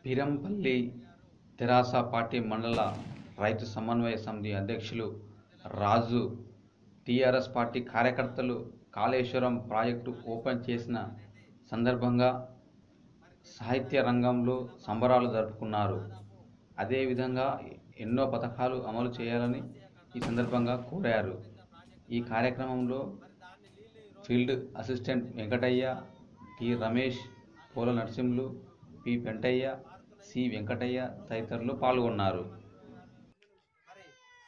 పీరంపల్లి తెరాస party మండల రైతు సమన్వయ సమితి అధ్యక్షులు రాజు టీఆర్ఎస్ పార్టీ కార్యకర్తలు కాళేశ్వరం ప్రాజెక్టు ఓపెన్ చేసిన సందర్భంగా సాహిత్య రంగంలో సంబరాలు జరుపుకున్నారు అదేవిధంగా ఎన్నో పథకాలు అమలు చేయాలని ఈ సందర్భంగా కోరారు ఈ కార్యక్రమంలో field assistant Venkataiah T Ramesh Pola Narasimhulu P Venkataiah C Venkataiah తదితరులు పాల్గొన్నారు మరి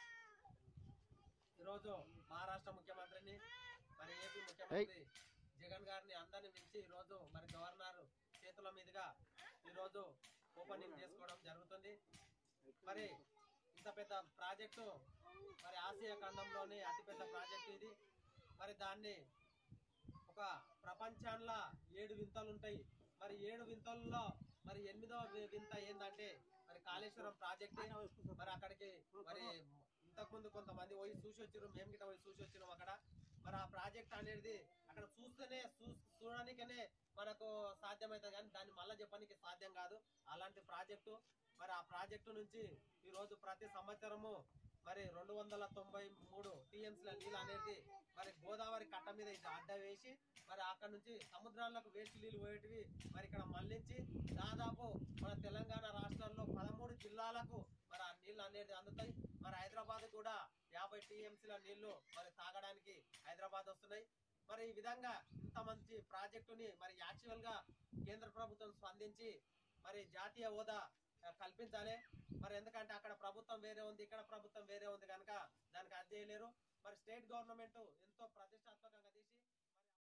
ఈరోజు మహారాష్ట్ర ముఖ్యమంత్రిని మరి ఏపీ ముఖ్యమంత్రి జగన్ గారిని అందరిని పిలిచి ఈరోజు మరి గవర్నర్ చేతుల మీదుగా ఈరోజు ఓపెనింగ్ చేసుకోవడం జరుగుతుంది మరి ఇంత పెద్ద ప్రాజెక్టు మరి ఆసియా ఖండంలోనే అతిపెద్ద ప్రాజెక్టు ఇది మరి దాన్ని ఒక ప్రపంచంలో ఏడు వింతలు ఉంటాయి మరి ఏడు వింతల్లో మరి ఎనిమిదో వి- వింత ఏంటంటే మరి కాళేశ్వరం ప్రాజెక్ట్ మరి అక్కడికి మరి ఇంతకుముందు కొంతమంది పోయి చూసి వచ్చారు మేము గిట్ట పోయి చూసి వచ్చినాం అక్కడ మరి ఆ ప్రాజెక్ట్ అనేది అక్కడ చూస్తేనే చూ చూడడానికనే మనకు సాధ్యమవుతుంది కానీ దాన్ని మళ్ళీ చెప్పడానికి సాధ్యం కాదు అలాంటి ప్రాజెక్టు మరి ఆ ప్రాజెక్టు నుంచి ఈ రోజు ప్రతి సంవత్సరము మరి రెండు వందల తొంభై మూడు టీఎంసీల నీళ్ళు అనేది మరి గోదావరి కట్ట మీద ఇట్లా అడ్డ వేసి మరి అక్కడ నుంచి సముద్రాలకు వేస్ట్ నీళ్ళు పోయేటివి మరి ఇక్కడ మళ్లించి దాదాపు మన తెలంగాణ రాష్ట్రంలో పదమూడు జిల్లాలకు మరి ఆ నీళ్ళు అనేది అందుతాయి మరి హైదరాబాద్ కూడా యాభై టీఎంసీల నీళ్లు మరి తాగడానికి హైదరాబాద్ వస్తున్నాయి మరి ఈ విధంగా ఇంత మంచి ప్రాజెక్టుని మరి యాక్చువల్ గా కేంద్ర ప్రభుత్వం స్పందించి మరి జాతీయ హోదా ఆ, కల్పించాలి మరి ఎందుకంటే అక్కడ ప్రభుత్వం వేరే ఉంది ఇక్కడ ప్రభుత్వం వేరే ఉంది కనుక దానికి అది చేయలేరు మరి స్టేట్ గవర్నమెంట్ ఎంతో ప్రతిష్టాత్మకంగా తీసి